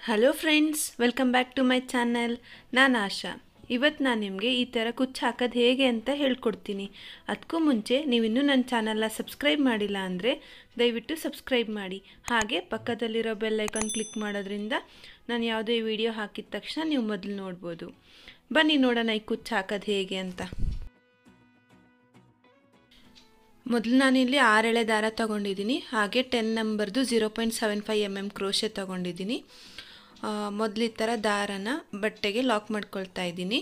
hello friends welcome back to my channel ನಾನು ಆಶಾ ಇವತ್ತು ನಾನು ನಿಮಗೆ ಈ ಥರ ಕುಚ್ಚು ಹಾಕೋದು ಹೇಗೆ ಅಂತ ಹೇಳ್ಕೊಡ್ತೀನಿ ಅದಕ್ಕೂ ಮುಂಚೆ ನೀವಿನ್ನೂ ನನ್ನ ಚಾನಲ್ನ ಸಬ್ಸ್ಕ್ರೈಬ್ ಮಾಡಿಲ್ಲ ಅಂದರೆ ದಯವಿಟ್ಟು ಸಬ್ಸ್ಕ್ರೈಬ್ ಮಾಡಿ ಹಾಗೆ ಪಕ್ಕದಲ್ಲಿರೋ ಬೆಲ್ ಐಕಾನ್ ಕ್ಲಿಕ್ ಮಾಡೋದ್ರಿಂದ ನಾನು ಯಾವುದೇ ವಿಡಿಯೋ ಹಾಕಿದ ತಕ್ಷಣ ನೀವು ಮೊದಲು ನೋಡ್ಬೋದು ಬನ್ನಿ ನೋಡೋಣ ಈ ಕುಚ್ಚು ಹಾಕೋದು ಹೇಗೆ ಅಂತ ಮೊದಲು ನಾನಿಲ್ಲಿ ಆರೆಳೆ ದಾರ ತೊಗೊಂಡಿದ್ದೀನಿ ಹಾಗೆ ಟೆನ್ ನಂಬರ್ದು zero point seven five M M crochet ತೊಗೊಂಡಿದ್ದೀನಿ ಮೊದಲು ಈ ಥರ ದಾರನ ಬಟ್ಟೆಗೆ ಲಾಕ್ ಮಾಡ್ಕೊಳ್ತಾ ಇದ್ದೀನಿ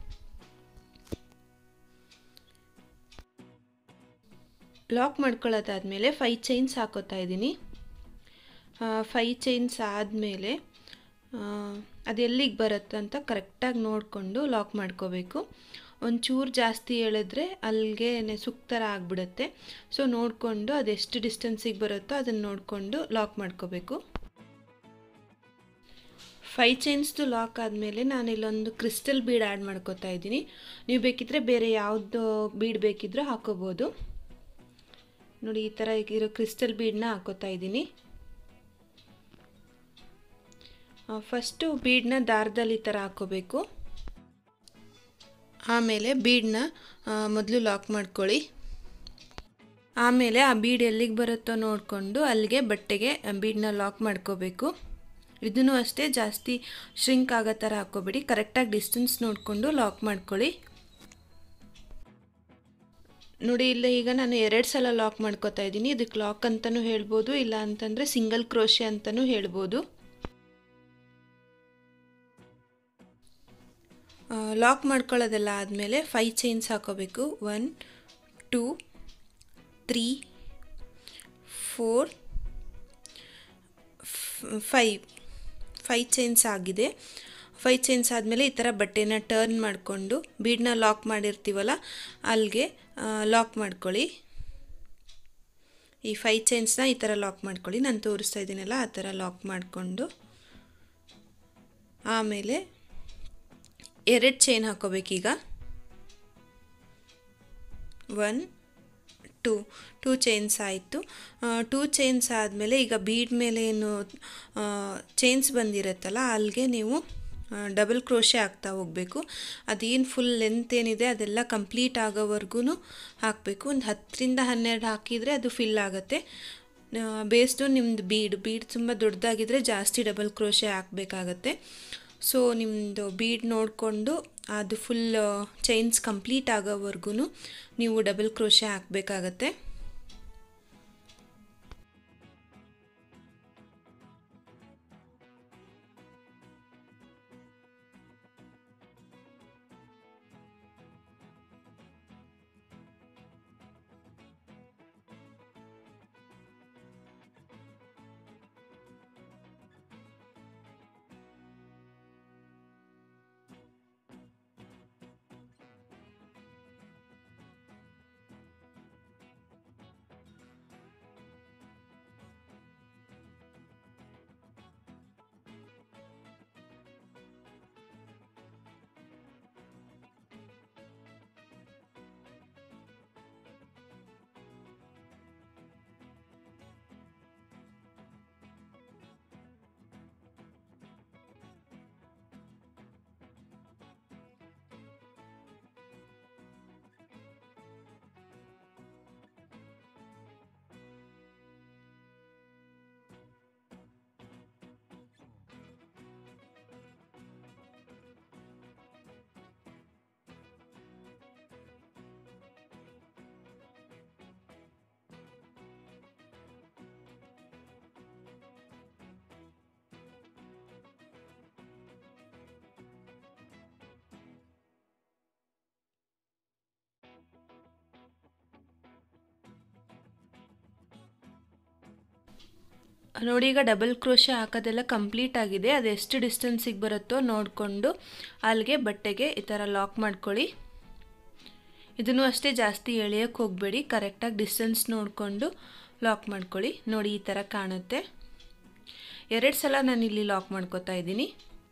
ಲಾಕ್ ಮಾಡ್ಕೊಳ್ಳೋದಾದಮೇಲೆ ಫೈ ಚೈನ್ಸ್ ಹಾಕೋತಾ ಇದ್ದೀನಿ ಫೈ ಚೈನ್ಸ್ ಆದಮೇಲೆ ಅದು ಎಲ್ಲಿಗೆ ಬರುತ್ತೆ ಅಂತ ಕರೆಕ್ಟಾಗಿ ನೋಡಿಕೊಂಡು ಲಾಕ್ ಮಾಡ್ಕೋಬೇಕು ಒಂಚೂರು ಜಾಸ್ತಿ ಹೇಳಿದ್ರೆ ಅಲ್ಲಿಗೆ ಸುಕ್ ಥರ ಆಗಿಬಿಡುತ್ತೆ ಸೊ ನೋಡಿಕೊಂಡು ಅದೆಷ್ಟು ಡಿಸ್ಟೆನ್ಸಿಗೆ ಬರುತ್ತೋ ಅದನ್ನು ನೋಡಿಕೊಂಡು ಲಾಕ್ ಮಾಡ್ಕೋಬೇಕು ಫೈ ಚೈನ್ಸ್ದು ಲಾಕ್ ಆದಮೇಲೆ ನಾನು ಇಲ್ಲೊಂದು ಕ್ರಿಸ್ಟಲ್ ಬೀಡ್ ಆ್ಯಡ್ ಮಾಡ್ಕೋತಾ ಇದ್ದೀನಿ ನೀವು ಬೇಕಿದ್ದರೆ ಬೇರೆ ಯಾವುದು ಬೀಡ್ ಬೇಕಿದ್ರೂ ಹಾಕೋಬೋದು ನೋಡಿ ಈ ಥರ ಇರೋ ಕ್ರಿಸ್ಟಲ್ ಬೀಡನ್ನ ಹಾಕೋತಾ ಇದ್ದೀನಿ ಫಸ್ಟು ಬೀಡನ್ನ ದಾರದಲ್ಲಿ ಈ ಥರ ಹಾಕೋಬೇಕು ಆಮೇಲೆ ಬೀಡನ್ನ ಮೊದಲು ಲಾಕ್ ಮಾಡ್ಕೊಳ್ಳಿ ಆಮೇಲೆ ಆ ಬೀಡ್ ಎಲ್ಲಿಗೆ ಬರುತ್ತೋ ನೋಡಿಕೊಂಡು ಅಲ್ಲಿಗೆ ಬಟ್ಟೆಗೆ ಬೀಡನ್ನ ಲಾಕ್ ಮಾಡ್ಕೋಬೇಕು ಇದನ್ನು ಅಷ್ಟೇ ಜಾಸ್ತಿ ಶ್ರಿಂಕ್ ಆಗೋ ಥರ ಹಾಕೋಬೇಡಿ ಕರೆಕ್ಟಾಗಿ ಡಿಸ್ಟೆನ್ಸ್ ನೋಡಿಕೊಂಡು ಲಾಕ್ ಮಾಡ್ಕೊಳ್ಳಿ ನೋಡಿ ಇಲ್ಲ ಈಗ ನಾನು ಎರಡು ಸಲ ಲಾಕ್ ಮಾಡ್ಕೋತಾ ಇದ್ದೀನಿ ಇದಕ್ಕೆ ಲಾಕ್ ಅಂತಲೂ ಹೇಳ್ಬೋದು ಇಲ್ಲ ಅಂತಂದರೆ ಸಿಂಗಲ್ ಕ್ರೋಶೆ ಅಂತಲೂ ಹೇಳ್ಬೋದು ಲಾಕ್ ಮಾಡ್ಕೊಳ್ಳೋದೆಲ್ಲ ಆದಮೇಲೆ ಫೈ ಚೈನ್ಸ್ ಹಾಕೋಬೇಕು one two three four five five chains ಆಗಿದೆ ಫೈ ಚೈನ್ಸ್ ಆದಮೇಲೆ ಈ ಥರ ಬಟ್ಟೆನ ಟರ್ನ್ ಮಾಡಿಕೊಂಡು ಬೀಡನ್ನ ಲಾಕ್ ಮಾಡಿರ್ತೀವಲ್ಲ ಅಲ್ಲಿಗೆ ಲಾಕ್ ಮಾಡ್ಕೊಳ್ಳಿ ಈ ಫೈ ಚೈನ್ಸ್ನ ಈ ಥರ ಲಾಕ್ ಮಾಡ್ಕೊಳ್ಳಿ ನಾನು ತೋರಿಸ್ತಾ ಇದ್ದೀನಲ್ಲ ಆ ಥರ ಲಾಕ್ ಮಾಡಿಕೊಂಡು ಆಮೇಲೆ ಎರಡು ಚೈನ್ ಹಾಕೋಬೇಕೀಗ ಒನ್ ಟೂ ಟೂ ಚೈನ್ಸ್ ಆಯಿತು ಟೂ ಚೈನ್ಸ್ ಆದಮೇಲೆ ಈಗ ಬೀಡ್ ಮೇಲೆ ಏನು ಚೈನ್ಸ್ ಬಂದಿರುತ್ತಲ್ಲ ಅಲ್ಲಿಗೆ ನೀವು ಡಬಲ್ ಕ್ರೋಶೆ ಹಾಕ್ತಾ ಹೋಗಬೇಕು ಅದೇನು ಫುಲ್ ಲೆಂತ್ ಏನಿದೆ ಅದೆಲ್ಲ ಕಂಪ್ಲೀಟ್ ಆಗೋವರೆಗೂ ಹಾಕಬೇಕು ಒಂದು ಹತ್ತರಿಂದ ಹನ್ನೆರಡು ಹಾಕಿದರೆ ಅದು ಫಿಲ್ ಆಗುತ್ತೆ ಬೇಸ್ಡು ನಿಮ್ಮದು ಬೀಡ್ ಬೀಡ್ ತುಂಬ ದೊಡ್ಡದಾಗಿದ್ದರೆ ಜಾಸ್ತಿ ಡಬಲ್ ಕ್ರೋಶೆ ಹಾಕಬೇಕಾಗತ್ತೆ ಸೊ ನಿಮ್ಮದು ಬೀಡ್ ನೋಡಿಕೊಂಡು ಅದು ಫುಲ್ ಚೈನ್ಸ್ ಕಂಪ್ಲೀಟ್ ಆಗೋವರೆಗೂ ನೀವು ಡಬಲ್ ಕ್ರೋಶೆ ಹಾಕಬೇಕಾಗತ್ತೆ ನೋಡಿ ಈಗ ಡಬಲ್ ಕ್ರೋಶೆ ಹಾಕೋದೆಲ್ಲ ಕಂಪ್ಲೀಟ್ ಆಗಿದೆ ಅದು ಎಷ್ಟು ಡಿಸ್ಟೆನ್ಸಿಗೆ ಬರುತ್ತೋ ನೋಡಿಕೊಂಡು ಅಲ್ಲಿಗೆ ಬಟ್ಟೆಗೆ ಈ ಥರ ಲಾಕ್ ಮಾಡ್ಕೊಳ್ಳಿ ಇದನ್ನು ಅಷ್ಟೇ ಜಾಸ್ತಿ ಎಳೆಯೋಕ್ಕೆ ಹೋಗಬೇಡಿ ಕರೆಕ್ಟಾಗಿ ಡಿಸ್ಟೆನ್ಸ್ ನೋಡಿಕೊಂಡು ಲಾಕ್ ಮಾಡ್ಕೊಳ್ಳಿ ನೋಡಿ ಈ ಥರ ಕಾಣುತ್ತೆ ಎರಡು ಸಲ ನಾನು ಇಲ್ಲಿ ಲಾಕ್ ಮಾಡ್ಕೋತಾ ಇದ್ದೀನಿ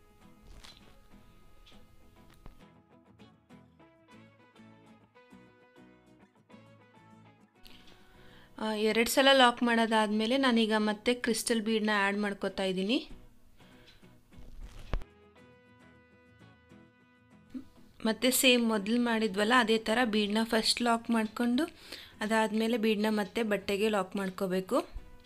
ಎರಡು ಸಲ ಲಾಕ್ ಮಾಡೋದಾದಮೇಲೆ ನಾನೀಗ ಮತ್ತೆ ಕ್ರಿಸ್ಟಲ್ ಬೀಡನ್ನ ಆ್ಯಡ್ ಮಾಡ್ಕೋತಾ ಇದ್ದೀನಿ ಮತ್ತು ಸೇಮ್ ಮೊದಲು ಮಾಡಿದ್ವಲ್ಲ ಅದೇ ಥರ ಬೀಡನ್ನ ಫಸ್ಟ್ ಲಾಕ್ ಮಾಡಿಕೊಂಡು ಅದಾದಮೇಲೆ ಬೀಡನ್ನ ಮತ್ತೆ ಬಟ್ಟೆಗೆ ಲಾಕ್ ಮಾಡ್ಕೋಬೇಕು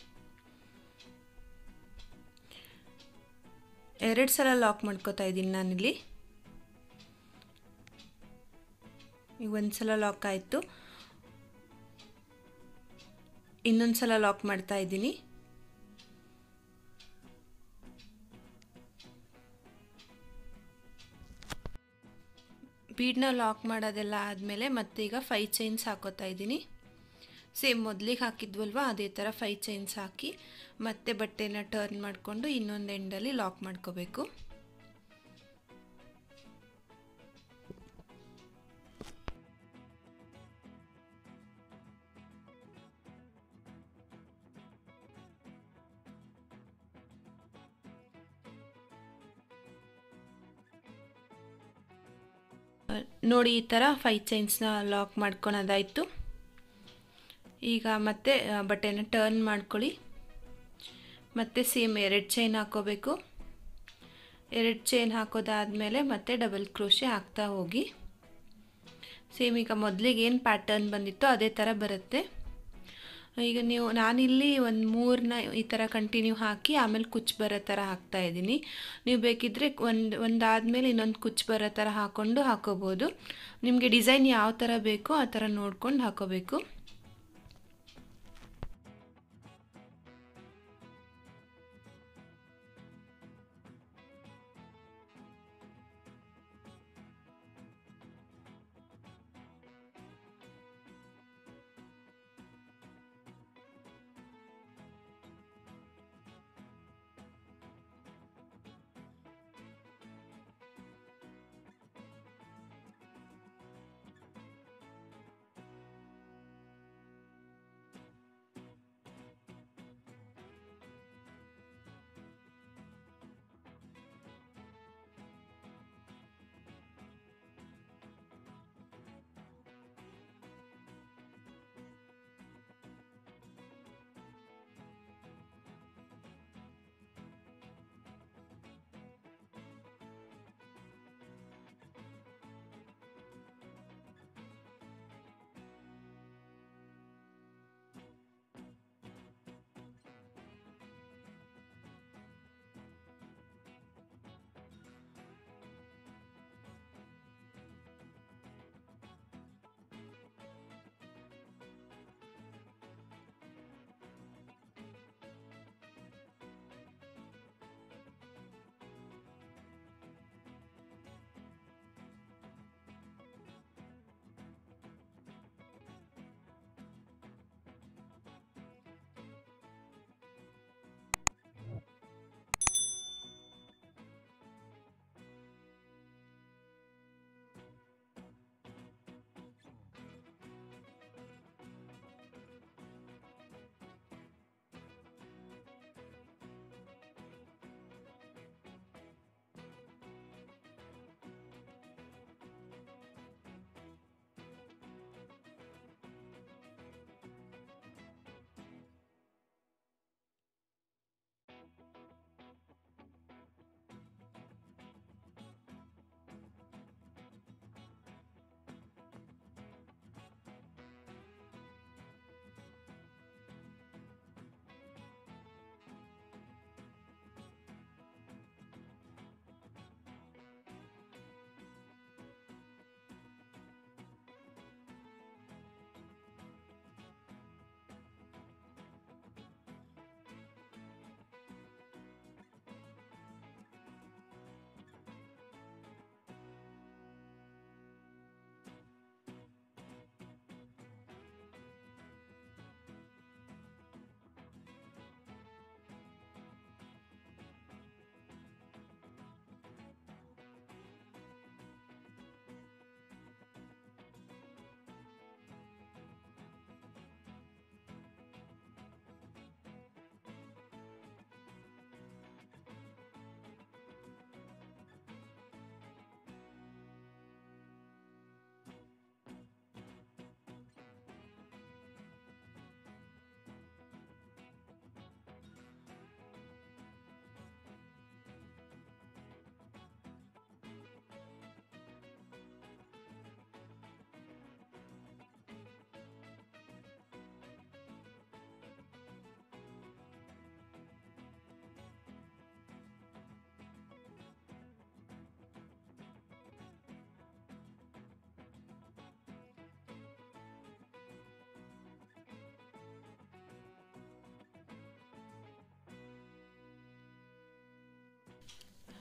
ಎರಡು ಸಲ ಲಾಕ್ ಮಾಡ್ಕೋತಾ ಇದ್ದೀನಿ ನಾನಿಲ್ಲಿ ಈಗ ಒಂದು ಸಲ ಲಾಕ್ ಆಯಿತು ಇನ್ನೊಂದು ಸಲ ಲಾಕ್ ಮಾಡ್ತಾ ಇದ್ದೀನಿ ಬೀಡನ್ನ ಲಾಕ್ ಮಾಡೋದೆಲ್ಲ ಆದಮೇಲೆ ಮತ್ತೆ ಈಗ ಫೈ ಚೈನ್ಸ್ ಹಾಕೋತಾ ಇದ್ದೀನಿ ಸೇಮ್ ಮೊದಲಿಗೆ ಹಾಕಿದ್ವಲ್ವ ಅದೇ ಥರ ಫೈ ಚೈನ್ಸ್ ಹಾಕಿ ಮತ್ತೆ ಬಟ್ಟೆನ ಟರ್ನ್ ಮಾಡಿಕೊಂಡು ಇನ್ನೊಂದು ಎಂಡಲ್ಲಿ ಲಾಕ್ ಮಾಡ್ಕೋಬೇಕು ನೋಡಿ ಈ ಥರ ಫೈ ಚೈನ್ಸ್ನ ಲಾಕ್ ಮಾಡ್ಕೊಳೋದಾಯಿತು ಈಗ ಮತ್ತೆ ಬಟ್ಟೆನ ಟರ್ನ್ ಮಾಡ್ಕೊಳ್ಳಿ ಮತ್ತೆ ಸೇಮ್ ಎರಡು ಚೈನ್ ಹಾಕೋಬೇಕು ಎರಡು ಚೈನ್ ಹಾಕೋದಾದಮೇಲೆ ಮತ್ತೆ ಡಬಲ್ ಕ್ರೋಶೆ ಹಾಕ್ತಾ ಹೋಗಿ ಸೇಮ್ ಈಗ ಮೊದಲಿಗೆ ಏನು ಪ್ಯಾಟರ್ನ್ ಬಂದಿತ್ತೋ ಅದೇ ಥರ ಬರುತ್ತೆ ಈಗ ನೀವು ನಾನಿಲ್ಲಿ ಒಂದು ಮೂರನ್ನ ಈ ಥರ ಕಂಟಿನ್ಯೂ ಹಾಕಿ ಆಮೇಲೆ ಕುಚ್ಚು ಬರೋ ಥರ ಹಾಕ್ತಾ ಇದ್ದೀನಿ ನೀವು ಬೇಕಿದ್ದರೆ ಒಂದು ಒಂದಾದಮೇಲೆ ಇನ್ನೊಂದು ಕುಚ್ಚು ಬರೋ ಥರ ಹಾಕ್ಕೊಂಡು ಹಾಕೋಬೋದು ನಿಮಗೆ ಡಿಸೈನ್ ಯಾವ ಥರ ಬೇಕೋ ಆ ಥರ ನೋಡ್ಕೊಂಡು ಹಾಕೋಬೇಕು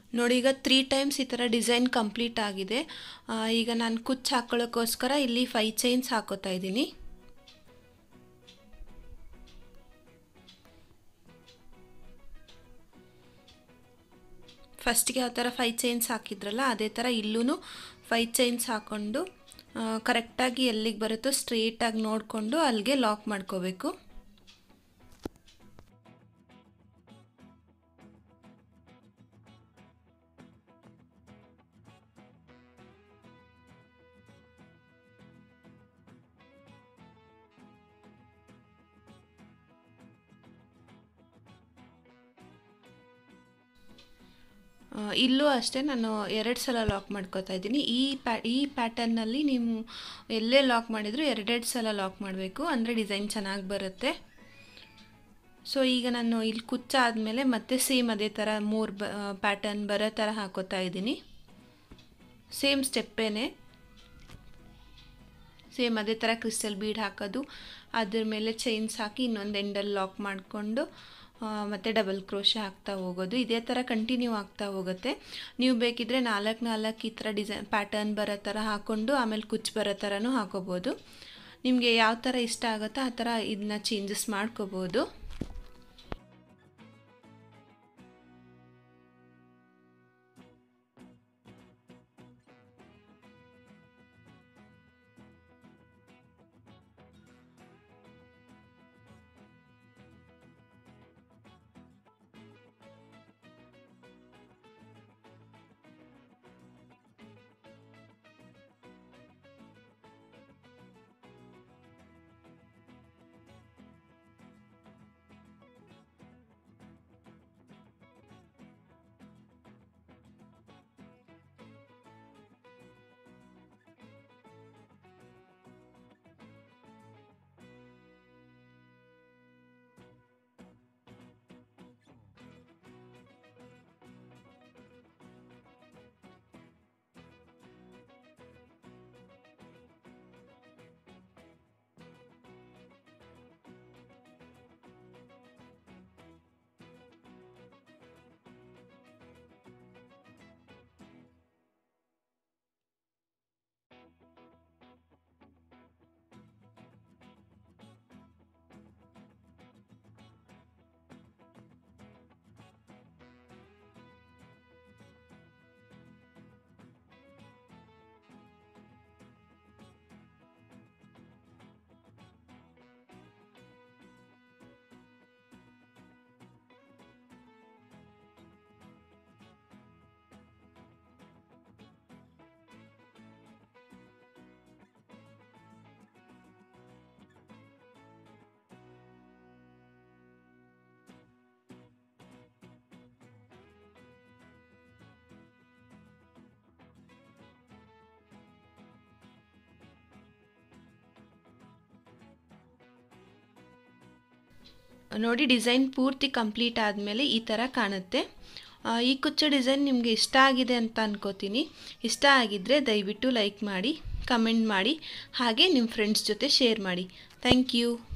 ನೋಡಿ ಈಗ ತ್ರೀ ಟೈಮ್ಸ್ ಈ ಥರ ಡಿಸೈನ್ ಕಂಪ್ಲೀಟ್ ಆಗಿದೆ ಆ, ಈಗ ನಾನು ಕುಚ್ಚು ಹಾಕೊಳ್ಳೋಕ್ಕೋಸ್ಕರ ಇಲ್ಲಿ ಫೈ ಚೈನ್ಸ್ ಹಾಕೋತಾ ಇದ್ದೀನಿ ಫಸ್ಟಿಗೆ ಯಾವ ಥರ ಫೈ ಚೈನ್ಸ್ ಹಾಕಿದ್ರಲ್ಲ ಅದೇ ಥರ ಇಲ್ಲೂ ಫೈ ಚೈನ್ಸ್ ಹಾಕ್ಕೊಂಡು ಕರೆಕ್ಟಾಗಿ ಎಲ್ಲಿಗೆ ಬರುತ್ತೋ ಸ್ಟ್ರೇಟಾಗಿ ನೋಡಿಕೊಂಡು ಅಲ್ಲಿಗೆ ಲಾಕ್ ಮಾಡ್ಕೋಬೇಕು ಆ, ಇಲ್ಲೂ ಅಷ್ಟೇ ನಾನು ಎರಡು ಸಲ ಲಾಕ್ ಮಾಡ್ಕೋತಾ ಇದ್ದೀನಿ ಈ ಪ್ಯಾ ಈ ಪ್ಯಾಟರ್ನಲ್ಲಿ ನೀವು ಎಲ್ಲೇ ಲಾಕ್ ಮಾಡಿದರೂ ಎರಡೆರಡು ಸಲ ಲಾಕ್ ಮಾಡಬೇಕು ಅಂದರೆ ಡಿಸೈನ್ ಚೆನ್ನಾಗಿ ಬರುತ್ತೆ ಸೊ ಈಗ ನಾನು ಇಲ್ಲಿ ಕುಚ್ಚಾದಮೇಲೆ ಮತ್ತೆ ಸೇಮ್ ಅದೇ ಥರ ಮೂರು ಬ ಪ್ಯಾಟರ್ನ್ ಬರೋ ಥರ ಹಾಕೋತಾ ಇದ್ದೀನಿ ಸೇಮ್ ಸ್ಟೆಪ್ಪೇನೆ ಸೇಮ್ ಅದೇ ಥರ ಕ್ರಿಸ್ಟಲ್ ಬೀಡ್ ಹಾಕೋದು ಅದ್ರ ಮೇಲೆ ಚೈನ್ಸ್ ಹಾಕಿ ಇನ್ನೊಂದು ಎಂಡಲ್ಲಿ ಲಾಕ್ ಮಾಡಿಕೊಂಡು ಮತ್ತು ಡಬಲ್ ಕ್ರೋಶ ಹಾಕ್ತಾ ಹೋಗೋದು ಇದೇ ಥರ ಕಂಟಿನ್ಯೂ ಆಗ್ತಾ ಹೋಗುತ್ತೆ ನೀವು ಬೇಕಿದ್ದರೆ ನಾಲ್ಕು ನಾಲ್ಕು ಈ ಥರ ಡಿಸೈನ್ ಪ್ಯಾಟರ್ನ್ ಬರೋ ಥರ ಹಾಕ್ಕೊಂಡು ಆಮೇಲೆ ಕುಚ್ಚು ಬರೋ ಥರನೂ ಹಾಕೋಬೋದು ನಿಮಗೆ ಯಾವ ಥರ ಇಷ್ಟ ಆಗುತ್ತೋ ಆ ಥರ ಇದನ್ನ ಚೇಂಜಸ್ ಮಾಡ್ಕೋಬೋದು ನೋಡಿ ಡಿಸೈನ್ ಪೂರ್ತಿ ಕಂಪ್ಲೀಟ್ ಆದಮೇಲೆ ಈ ಥರ ಕಾಣುತ್ತೆ ಆ, ಈ ಕುಚ್ಚು ಡಿಸೈನ್ ನಿಮಗೆ ಇಷ್ಟ ಆಗಿದೆ ಅಂತ ಅನ್ಕೋತೀನಿ ಇಷ್ಟ ಆಗಿದ್ದರೆ ದಯವಿಟ್ಟು ಲೈಕ್ ಮಾಡಿ ಕಮೆಂಟ್ ಮಾಡಿ ಹಾಗೆ ನಿಮ್ಮ ಫ್ರೆಂಡ್ಸ್ ಜೊತೆ ಶೇರ್ ಮಾಡಿ ಥ್ಯಾಂಕ್ ಯು